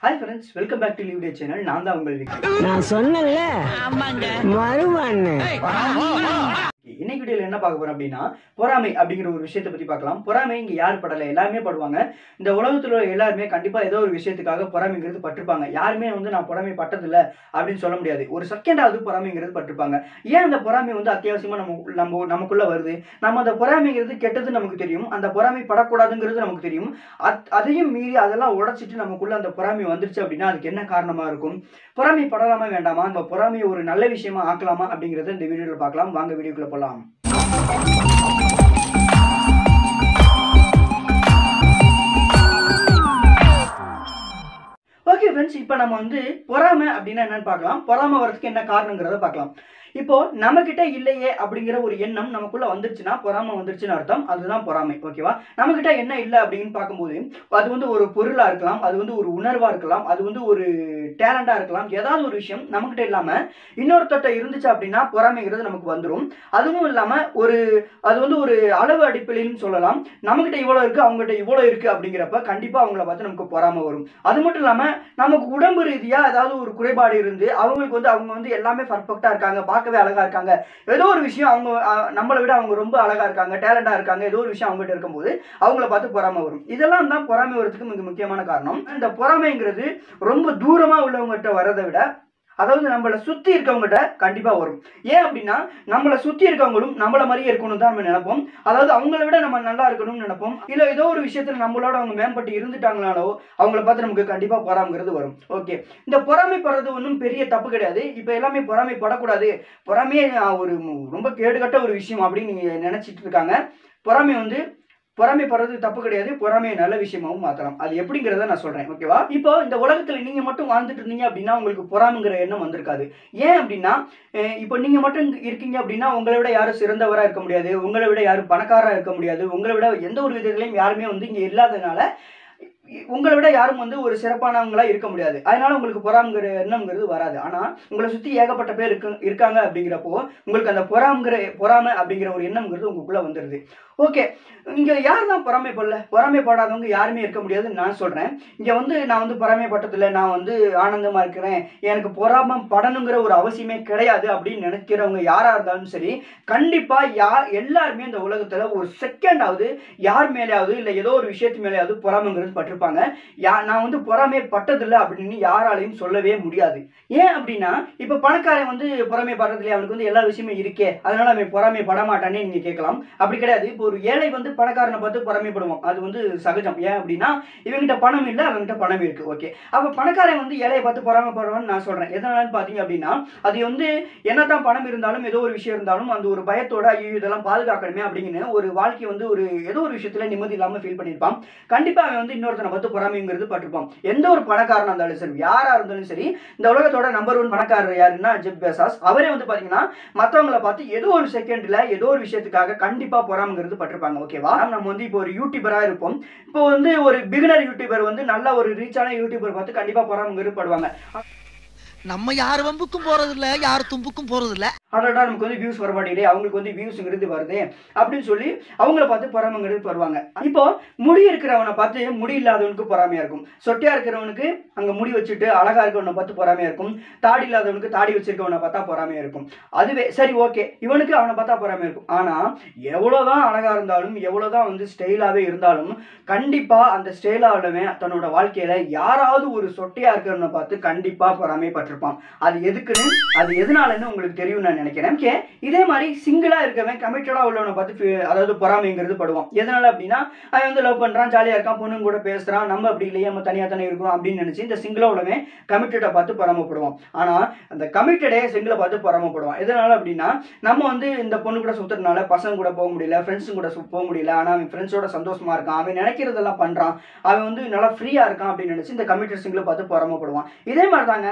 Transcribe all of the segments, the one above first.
hi friends welcome back to live day channel நான் தான் உங்கள் விக்கி நான் சொன்னேன்ல மறுவான்னு இன்னைக்கு வீடியோல என்ன பார்க்க போறோம் அப்படின்னா பொறாமை அப்படிங்கிற ஒரு விஷயத்தை பத்தி பார்க்கலாம் பொறாமை இங்க யார் படல எல்லாருமே படுவாங்க இந்த உலகத்துல உள்ள எல்லாருமே கண்டிப்பா ஏதோ ஒரு விஷயத்துக்காக பொறாமைங்கிறது பட்டிருப்பாங்க யாருமே வந்து நான் பொறாமை பட்டதில்ல அப்படின்னு சொல்ல முடியாது ஒரு செகண்டாவது பொறாமைங்கிறது பட்டிருப்பாங்க ஏன் அந்த பொறாமை வந்து அத்தியாவசியமா நம்ம நம்ம நமக்குள்ள வருது நம்ம அந்த பொறாமைங்கிறது கெட்டது நமக்கு தெரியும் அந்த பொறாமை படக்கூடாதுங்கிறது நமக்கு தெரியும் அத்- அதையும் மீறி அதெல்லாம் உடைச்சிட்டு நமக்குள்ள அந்த பொறாமை வந்துருச்சு அப்படின்னா அதுக்கு என்ன காரணமா இருக்கும் பொறாமை படலாமா வேண்டாமா அந்த பொறாமையை ஒரு நல்ல விஷயமா ஆக்கலாமா அப்படிங்கறத இந்த வீடியோல பார்க்கலாம் வாங்க வீடியோக்குள்ள போலாம் ஓகே ஃப்ரெண்ட்ஸ் இப்போ நம்ம வந்து பொறாமை அப்படின்னா என்னன்னு பார்க்கலாம் பொறாமை வரதுக்கு என்ன காரணங்கிறத பார்க்கலாம் இப்போ நம்ம கிட்ட இல்லையே அப்படிங்கிற ஒரு எண்ணம் நமக்குள்ள வந்துருச்சுன்னா பொறாமை வந்துருச்சுன்னு அர்த்தம் அதுதான் பொறாமை ஓகேவா நம்ம கிட்ட என்ன இல்லை அப்படின்னு பார்க்கும்போது அது வந்து ஒரு பொருளா இருக்கலாம் அது வந்து ஒரு உணர்வா இருக்கலாம் அது வந்து ஒரு டேலண்டா இருக்கலாம் ஏதாவது ஒரு விஷயம் நம்மகிட்ட இல்லாம இன்னொருத்தட்ட இருந்துச்சு அப்படின்னா பொறாமைங்கிறது நமக்கு வந்துடும் அதுவும் இல்லாம ஒரு அது வந்து ஒரு அளவு அடிப்படையிலும் சொல்லலாம் நம்மகிட்ட இவ்வளோ இருக்கு அவங்ககிட்ட இவ்வளோ இருக்கு அப்படிங்கிறப்ப கண்டிப்பா அவங்கள பார்த்து நமக்கு பொறாமை வரும் அது மட்டும் இல்லாம நமக்கு உடம்பு ரீதியா ஏதாவது ஒரு குறைபாடு இருந்து அவங்களுக்கு வந்து அவங்க வந்து எல்லாமே பர்ஃபெக்டா இருக்காங்க பார்க்கவே அழகா இருக்காங்க ஏதோ ஒரு விஷயம் அவங்க அஹ், நம்மளை விட அவங்க ரொம்ப அழகா இருக்காங்க டேலண்டா இருக்காங்க ஏதோ ஒரு விஷயம் அவங்ககிட்ட இருக்கும்போது அவங்கள பார்த்து பொறாமை வரும் இதெல்லாம் தான் பொறாமை வரதுக்கு மிக முக்கியமான காரணம் இந்த பொறாமைங்கிறது ரொம்ப தூரமா உள்ளவங்ககிட்ட வரதை விட அதாவது நம்மளை சுத்தி இருக்கவங்ககிட்ட கண்டிப்பா வரும் ஏன் அப்படின்னா நம்மளை சுத்தி இருக்கவங்களும் நம்மள மாதிரியே இருக்கணும் தான் நம்ம நினைப்போம் அதாவது அவங்கள விட நம்ம நல்லா இருக்கணும்னு நினைப்போம் இல்ல ஏதோ ஒரு விஷயத்துல நம்மளோட அவங்க மேம்பட்டு இருந்துட்டாங்களாலோ அவங்கள பார்த்து நமக்கு கண்டிப்பா பொறாமைங்கிறது வரும் ஓகே இந்த பொறாமைப்படுறது ஒன்றும் பெரிய தப்பு கிடையாது இப்போ எல்லாமே பொறாமைப்படக்கூடாது பொறாமையே ஆஹ், ஒரு மு- ரொம்ப கேடுகட்ட ஒரு விஷயம் அப்படின்னு நீங்க நினைச்சிட்டு இருக்காங்க பொறாமை வந்து பொறாமைப்படுறது தப்பு கிடையாது பொறாமையை நல்ல விஷயமாவும் மாத்தலாம் அது எப்படிங்கிறத நான் சொல்றேன் ஓகேவா இப்போ இந்த உலகத்துல நீங்க மட்டும் வாழ்ந்துட்டு இருந்தீங்க அப்படின்னா உங்களுக்கு பொறாமைங்கிற எண்ணம் வந்திருக்காது ஏன் அப்படின்னா அஹ் இப்போ நீங்க மட்டும் இங்க இருக்கீங்க அப்படின்னா உங்களை விட யாரும் சிறந்தவரா இருக்க முடியாது உங்களை விட யாரும் பணக்காரரா இருக்க முடியாது உங்களை விட எந்த ஒரு விதத்திலையும் யாருமே வந்து இங்க இல்லாதனால உங்களை விட யாரும் வந்து ஒரு சிறப்பானவங்களா இருக்க முடியாது அதனால உங்களுக்கு பொறாமைங்கிற எண்ணம்ங்கிறது வராது ஆனா உங்களை சுத்தி ஏகப்பட்ட பேர் இருக்கு இருக்காங்க அப்படிங்கிறப்போ உங்களுக்கு அந்த பொறாமைங்கிற பொறாமை அப்படிங்கிற ஒரு எண்ணம்ங்கிறது உங்களுக்குள்ள வந்துடுது ஓகே இங்க யார் தான் பொறாமைப்படல பொறாமைப்படாதவங்க யாருமே இருக்க முடியாதுன்னு நான் சொல்றேன் இங்க வந்து நான் வந்து பொறாமைப்பட்டதில்ல நான் வந்து ஆனந்தமா இருக்கிறேன் எனக்கு பொறாம படணுங்கிற ஒரு அவசியமே கிடையாது அப்படின்னு நினைக்கிறவங்க யாரா இருந்தாலும் சரி கண்டிப்பா யார் எல்லாருமே இந்த உலகத்துல ஒரு செகண்டாவது யார் மேலேயாவது இல்ல ஏதோ ஒரு விஷயத்து மேலேயாவது பொறாமைங்கிறது பட்டிருப்பாங்க யா நான் வந்து பொறாமை பட்டதில்லை அப்படின்னு யாராலையும் சொல்லவே முடியாது ஏன் அப்படின்னா இப்ப பணக்காரன் வந்து பொறாமை படுறதுல அவனுக்கு வந்து எல்லா விஷயமும் இருக்கே அதனால அவன் பொறாமை பட மாட்டானே நீங்க கேட்கலாம் அப்படி கிடையாது இப்போ ஒரு ஏழை வந்து பணக்காரனை பார்த்து பொறாமைப்படுவான் அது வந்து சகஜம் ஏன் அப்படின்னா இவங்கிட்ட பணம் இல்லை அவன்கிட்ட பணம் இருக்கு ஓகே அப்ப பணக்காரன் வந்து ஏழையை பார்த்து பொறாமைப்படுவான்னு நான் சொல்றேன் எதனாலன்னு பாத்தீங்க அப்படின்னா அது வந்து என்னதான் பணம் இருந்தாலும் ஏதோ ஒரு விஷயம் இருந்தாலும் அந்த ஒரு பயத்தோட ஐயோ இதெல்லாம் பாதுகாக்கணுமே அப்படிங்கிற ஒரு வாழ்க்கை வந்து ஒரு ஏதோ ஒரு விஷயத்துல நிம்மதி இல்லாம ஃபீல் பண்ணியிருப்பான் கண்டிப்பா அவன் வந்து இன்னொருத்தனை பார்த்து பொறாமைங்கிறது பட்டிருப்பான் எந்த ஒரு பணக்காரனா இருந்தாலும் சரி யாரா இருந்தாலும் சரி இந்த உலகத்தோட நம்பர் ஒன் பணக்காரர் யாருன்னா ஜெப் பெசாஸ் அவரே வந்து பாத்தீங்கன்னா மத்தவங்கள பார்த்து ஏதோ ஒரு செகண்ட்ல ஏதோ ஒரு விஷயத்துக்காக கண்டிப்பா பொறாமைங்கிறது பட்டிருப்பாங்க ஓகேவா நம்ம வந்து இப்போ ஒரு யூடியூபரா இருப்போம் இப்போ வந்து ஒரு பிகினர் யூடியூபர் வந்து நல்ல ஒரு ரீச்சான யூடியூபர் பார்த்து கண்டிப்பா பொறாமைங்கிறது படுவாங்க நம்ம யார் வம்புக்கும் போறது இல்ல யார் தும்புக்கும் போறது இல்ல அடடா நமக்கு வந்து வியூஸ் வர மாட்டேங்குது அவங்களுக்கு வந்து வியூஸ்ங்கிறது வருது அப்படின்னு சொல்லி அவங்கள பார்த்து பொறாமைங்கிறது வருவாங்க இப்போ முடி இருக்கிறவனை பார்த்து முடி இல்லாதவனுக்கு பொறாமையா இருக்கும் சொட்டையா இருக்கிறவனுக்கு அங்க முடி வச்சுட்டு அழகா இருக்கவனை பார்த்து பொறாமையா இருக்கும் தாடி இல்லாதவனுக்கு தாடி வச்சிருக்கவனை பார்த்தா பொறாமையா இருக்கும் அதுவே சரி ஓகே இவனுக்கு அவனை பார்த்தா பொறாமையா இருக்கும் ஆனா எவ்வளவுதான் அழகா இருந்தாலும் எவ்வளவுதான் வந்து ஸ்டைலாவே இருந்தாலும் கண்டிப்பா அந்த ஸ்டைலாவிலுமே தன்னோட வாழ்க்கையில யாராவது ஒரு சொட்டையா இருக்கிறவனை பார்த்து கண்டிப்பா பொறாமைப்பட்டிருப்பான் அது எதுக்குன்னு அது எதனாலன்னு உங்களுக்கு தெரியும் நான் நினைக்கிறேன் ஓகே இதே மாதிரி சிங்கிளா இருக்கவன் கமிட்டடா உள்ளவனை பார்த்து feel- அதாவது பொறாமைங்கிறது படுவான் எதனால அப்படின்னா அவன் வந்து லவ் பண்றான் ஜாலியா இருக்கான் பொண்ணுங்க கூட பேசுறான் நம்ம அப்படி இல்லையே நம்ம தனியா தானே இருக்கோம் அப்படின்னு நினைச்சு இந்த சிங்கிளா உள்ளவன் கமிட்டடை பார்த்து பொறாமப்படுவான் ஆனா அந்த கமிட்டடே சிங்கிளை பார்த்து பொறாமப்படுவான் எதனால அப்படின்னா நம்ம வந்து இந்த பொண்ணு கூட சுத்துறதுனால பசங்க கூட போக முடியல ஃப்ரெண்ட்ஸுங்க கூட சு- போக முடியல ஆனா அவன் ஃப்ரெண்ட்ஸோட சந்தோஷமா இருக்கான் அவன் நினைக்கிறதெல்லாம் பண்றான் அவன் வந்து நல்லா ஃப்ரீயா இருக்கான் அப்படின்னு நினைச்சு இந்த கமிட்டட் சிங்கிளை பார்த்து பொறாமப்படுவான் இதே மாதிரி தாங்க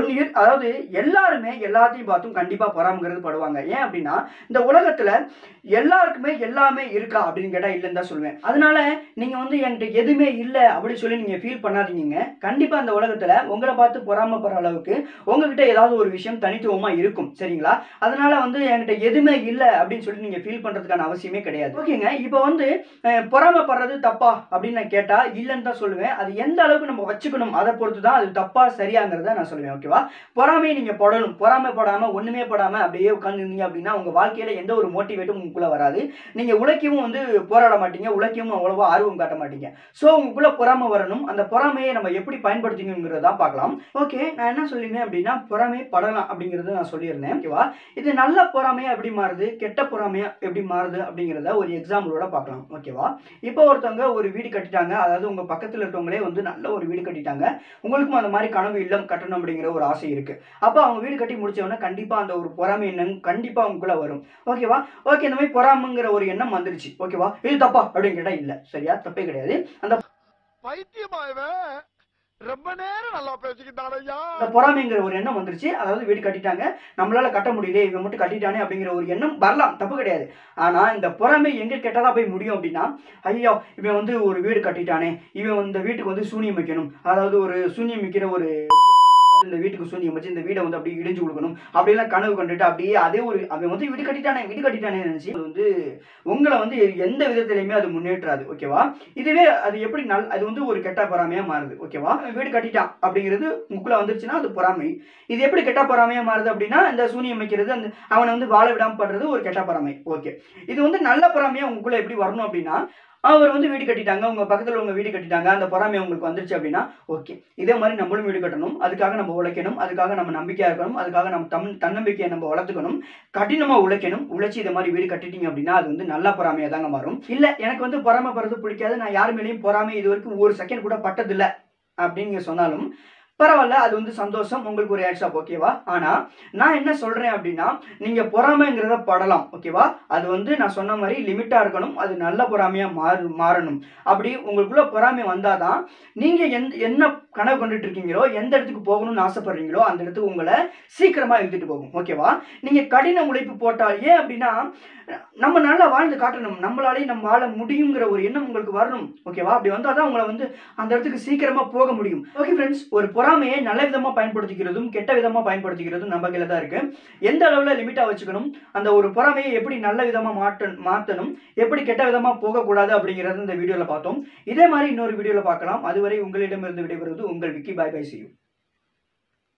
ஒன்று அதாவது எல்லாருமே எல்லாத்தையும் பார்த்தும் கண்டிப்பாக பொறாமங்கிறது படுவாங்க ஏன் அப்படின்னா இந்த உலகத்தில் எல்லாருக்குமே எல்லாமே இருக்கா அப்படின்னு கேட்டால் இல்லைன்னு தான் சொல்லுவேன் அதனால நீங்கள் வந்து என்கிட்ட எதுவுமே இல்லை அப்படின்னு சொல்லி நீங்கள் ஃபீல் பண்ணாதீங்க கண்டிப்பாக அந்த உலகத்தில் உங்களை பார்த்து பொறாமப்படுற அளவுக்கு உங்ககிட்ட ஏதாவது ஒரு விஷயம் தனித்துவமாக இருக்கும் சரிங்களா அதனால வந்து என்கிட்ட எதுவுமே இல்லை அப்படின்னு சொல்லி நீங்கள் ஃபீல் பண்ணுறதுக்கான அவசியமே கிடையாது ஓகேங்க இப்போ வந்து அஹ், பொறாமைப்படுறது தப்பா அப்படின்னு நான் கேட்டால் இல்லைன்னு தான் சொல்லுவேன் அது எந்த அளவுக்கு நம்ம வச்சுக்கணும் அதை பொறுத்து தான் அது தப்பா சரியாங்கிறத நான் சொல்லுவேன் ஓகேவா பொறாமையை நீங்கள் படணும் பொறாமைப்படாமல் ஒன்றுமே படாமல் அப்படியே உட்காந்துருந்தீங்க அப்படின்னா உங்கள் வாழ்க்கையில் எந்த ஒரு மோட்டிவேட்டும் உங்களுக்குள்ள வராது நீங்கள் உழைக்கவும் வந்து போராட மாட்டீங்க உழைக்கவும் அவ்வளோவா ஆர்வம் காட்ட மாட்டீங்க ஸோ உங்களுக்குள்ள பொறாமை வரணும் அந்த பொறாமையை நம்ம எப்படி பயன்படுத்திங்கிறத பார்க்கலாம் ஓகே நான் என்ன சொல்லியிருந்தேன் அப்படின்னா பொறாமை படலாம் அப்படிங்கிறத நான் சொல்லியிருந்தேன் ஓகேவா இது நல்ல பொறாமையா எப்படி மாறுது கெட்ட பொறாமையா எப்படி மாறுது அப்படிங்கிறத ஒரு எக்ஸாம்பிளோட பார்க்கலாம் ஓகேவா இப்போ ஒருத்தவங்க ஒரு வீடு கட்டிட்டாங்க அதாவது உங்க பக்கத்தில் இருக்கவங்களே வந்து நல்ல ஒரு வீடு கட்டிட்டாங்க உங்களுக்கும் அந்த மாதிரி கனவு இல்லம் கட்டணும் அப்படிங்கிற ஒரு ஆசை இருக்கு அப்போ அவங்க வீடு கட்டி முடிச்சவொடனே கண்டிப்பா அந்த ஒரு பொறாமை எண்ணம் கண்டிப்பா உங்களுக்குள்ள வரும் ஓகேவா ஓகே இந்த மாதிரி பொறாமைங்கிற ஒரு எண்ணம் வந்துருச்சு ஓகேவா இது தப்பா அப்படின்னு கேட்டா இல்ல சரியா தப்பே கிடையாது அந்த பைத்தியமாயவன் ரொம்ப நேரம் நல்லா பேசிக்கிட்டானையா அந்த பொறாமைங்கிற ஒரு எண்ணம் வந்துருச்சு அதாவது வீடு கட்டிட்டாங்க நம்மளால கட்ட முடியல இவன் மட்டும் கட்டிட்டானே அப்படிங்கிற ஒரு எண்ணம் வரலாம் தப்பு கிடையாது ஆனா இந்த பொறாமை எங்க கெட்டதா போய் முடியும் அப்படின்னா ஐயோ இவன் வந்து ஒரு வீடு கட்டிட்டானே இவன் இந்த வீட்டுக்கு வந்து சூனியம் வைக்கணும் அதாவது ஒரு சூனியம் வைக்கிற ஒரு இந்த வீட்டுக்கு சூனியம் வச்சு இந்த வீடை வந்து அப்படியே இடிஞ்சு கொடுக்கணும் அப்படியெல்லாம் கனவு கண்டுட்டு அப்படியே அதே ஒரு அவன் வந்து வீடு கட்டிட்டானே வீடு கட்டிட்டானே நினைச்சு அது வந்து உங்களை வந்து எந்த விதத்திலையுமே அது முன்னேற்றாது ஓகேவா இதுவே அது எப்படி நல் அது வந்து ஒரு கெட்ட பொறாமையா மாறுது ஓகேவா வீடு கட்டிட்டான் அப்படிங்கிறது உங்களுக்குள்ள வந்துருச்சுன்னா அது பொறாமை இது எப்படி கெட்ட பொறாமையா மாறுது அப்படின்னா இந்த சூனியம் வைக்கிறது அந்த அவனை வந்து வாழ விடாம பண்றது ஒரு கெட்ட பொறாமை ஓகே இது வந்து நல்ல பொறாமையா உங்களுக்குள்ள எப்படி வரணும் அப்படின்னா அவர் வந்து வீடு கட்டிட்டாங்க உங்க பக்கத்துல உங்க வீடு கட்டிட்டாங்க அந்த பொறாமை உங்களுக்கு வந்துருச்சு அப்படின்னா ஓகே இதே மாதிரி நம்மளும் வீடு கட்டணும் அதுக்காக நம்ம உழைக்கணும் அதுக்காக நம்ம நம்பிக்கையா இருக்கணும் அதுக்காக நம்ம தம் தன்னம்பிக்கையை நம்ம வளர்த்துக்கணும் கடினமா உழைக்கணும் உழைச்சி இதை மாதிரி வீடு கட்டிட்டீங்க அப்படின்னா அது வந்து நல்ல பொறாமையா தாங்க மாறும் இல்ல எனக்கு வந்து பொறாமைப்படுறது பிடிக்காது நான் யார் மேலேயும் பொறாமை இது வரைக்கும் ஒரு செகண்ட் கூட பட்டதில்லை அப்படின்னு நீங்க சொன்னாலும் பரவாயில்ல அது வந்து சந்தோஷம் உங்களுக்கு ஒரு ஹேட்ஸ் ஆப் ஓகேவா ஆனா நான் என்ன சொல்றேன் அப்படின்னா நீங்க பொறாமைங்கிறத படலாம் ஓகேவா அது வந்து நான் சொன்ன மாதிரி லிமிட்டா இருக்கணும் அது நல்ல பொறாமையா மாறு மாறணும் அப்படி உங்களுக்குள்ள பொறாமை வந்தாதான் நீங்க எந்த என்ன கனவு கொண்டுட்டு இருக்கீங்களோ எந்த இடத்துக்கு போகணும்னு ஆசைப்படுறீங்களோ அந்த இடத்துக்கு உங்களை சீக்கிரமா இழுத்துட்டு போகும் ஓகேவா நீங்க கடின உழைப்பு போட்டால் ஏன் அப்படின்னா நம்ம நல்லா வாழ்ந்து காட்டணும் நம்மளாலேயும் நம்ம வாழ முடியுங்கிற ஒரு எண்ணம் உங்களுக்கு வரணும் ஓகேவா அப்படி வந்தால் தான் உங்களை வந்து அந்த இடத்துக்கு சீக்கிரமா போக முடியும் ஓகே ஃப்ரெண்ட்ஸ் ஒரு பொறாமையை நல்ல விதமா பயன்படுத்திக்கிறதும் கெட்ட விதமா பயன்படுத்திக்கிறதும் நம்ம கையில தான் இருக்கு எந்த அளவுல லிமிட்டா வச்சுக்கணும் அந்த ஒரு பொறாமையை எப்படி நல்ல விதமா மாற்ற மாற்றணும் எப்படி கெட்ட விதமா போகக்கூடாது அப்படிங்கறது இந்த வீடியோல பார்த்தோம் இதே மாதிரி இன்னொரு வீடியோல பார்க்கலாம் அதுவரை உங்களிடமிருந்து விடைபெறுவது உங்கள் விக்கி பாய் பை செய்யும்